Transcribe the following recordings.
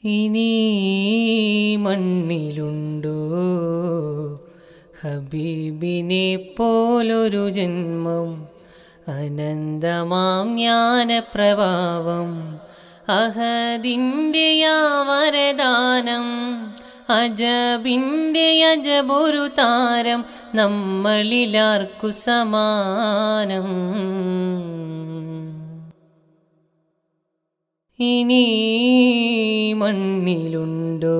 ഇനി മണ്ണിലുണ്ടോ ഹബീബിനെ പോലൊരു ജന്മം അനന്തമാം ജ്ഞാനപ്രഭാവം അഹദിൻ്റെ വരദാനം അജബിൻ്റെ അജബൊരു താരം നമ്മളിലാർക്കു സമാനം ഇനി മണ്ണിലുണ്ടോ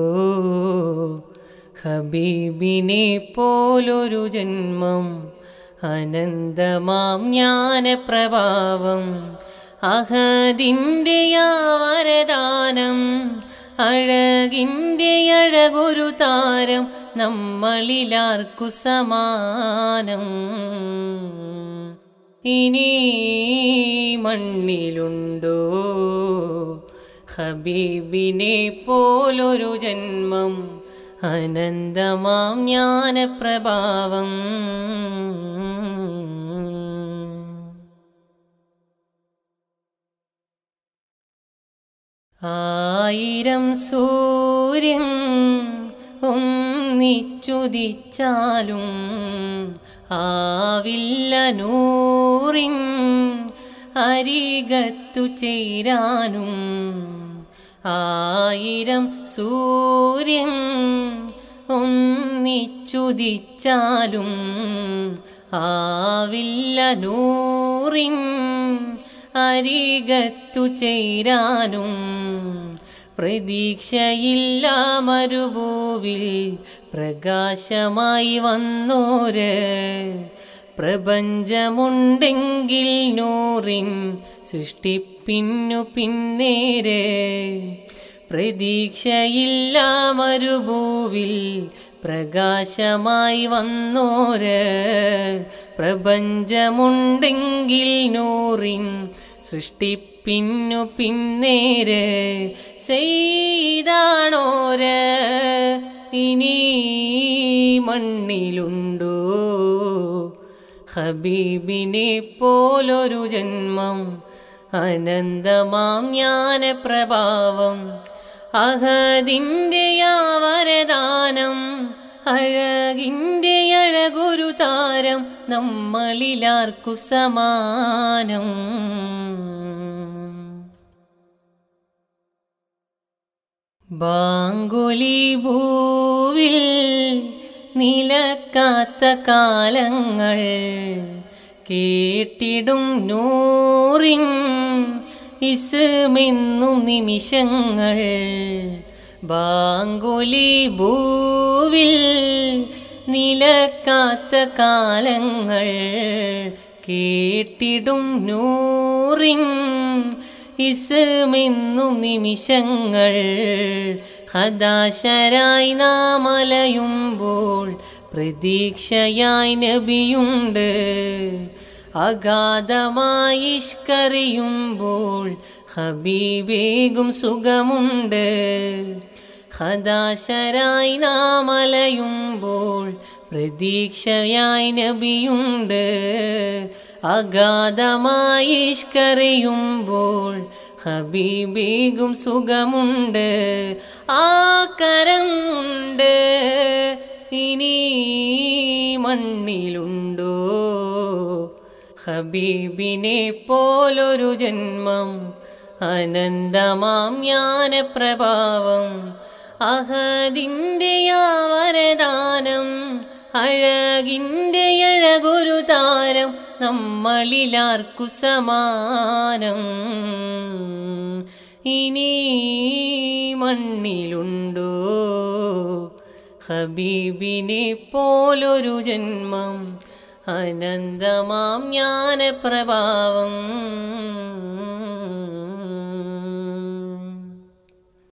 ഹബീബിനെ പോലൊരു ജന്മം അനന്തമാം ജ്ഞാനപ്രഭാവം അഹദിൻ്റെ വരദാനം അഴകിൻ്റെ അഴകൊരു താരം നമ്മളിലാർക്കു സമാനം ഇനി മണ്ണിലുണ്ടോ ഹബീബിനെ പോലൊരു ജന്മം അനന്തമാം ജ്ഞാനപ്രഭാവം ആയിരം സൂര്യൻ ഒന്നിച്ചുദിച്ചാലും ആവില്ല നൂറിൻ അരികത്തു ചേരാനും ആയിരം സൂര്യൻ ഒന്നിച്ചുദിച്ചാലും ആവില്ല നൂറിൻ അരികത്തു ചേരാനും പ്രതീക്ഷയില്ല മരുഭൂവിൽ പ്രകാശമായി വന്നോര് പ്രപഞ്ചമുണ്ടെങ്കിൽ നൂറിൻ സൃഷ്ടിപ്പിന്നു പിന്നേര് പ്രതീക്ഷയില്ല മരുഭൂവിൽ പ്രകാശമായി വന്നോര് പ്രപഞ്ചമുണ്ടെങ്കിൽ നൂറിൻ സൃഷ്ടിപ്പിന്നു പിന്നേര് ചെയ്താണോര് ഇനി മണ്ണിലുണ്ടോ ഹബീബിനെ പോലൊരു ജന്മം അനന്തമാം ജ്ഞാനപ്രഭാവം അഹദിൻ്റെ വരദാനം അഴകിൻ്റെ അഴകൊരു താരം നമ്മളിലാർക്കു സമാനം ബാങ്കുലി ഭൂവിൽ നിലക്കാത്ത കാലങ്ങൾ കേട്ടിടും നൂറിൻ ഇസുമെന്നും നിമിഷങ്ങൾ ബാങ്കുലി ഭൂവിൽ നിലക്കാത്ത കാലങ്ങൾ കേട്ടിടും നൂറിൻ ഇസുമെന്നും നിമിഷങ്ങൾ ഹതാശരായി നാം അലയുമ്പോൾ പ്രതീക്ഷയായി നബിയുണ്ട് അഗാധമായി ഇഷ്കറിയുമ്പോൾ ഹബീബേകും സുഖമുണ്ട് ഹതാശരായി നാം അലയുമ്പോൾ പ്രതീക്ഷയായി നബിയുണ്ട് അഗാധമായി ഇഷ്കറിയുമ്പോൾ ഹബീബേകും സുഖമുണ്ട് ആ കരമുണ്ട് ഇനി മണ്ണിലുണ്ടോ ഹബീബിനെ പോലൊരു ജന്മം അനന്തമാം ജ്ഞാനപ്രഭാവം അഹദിൻ്റെ വരദാനം അഴകിൻ്റെ അഴകൊരു താരം നമ്മളിലാർക്കു സമാനം ഇനി മണ്ണിലുണ്ടോ ഹബീബിനെ പോലൊരു ജന്മം അനന്തമാം ജ്ഞാനപ്രഭാവം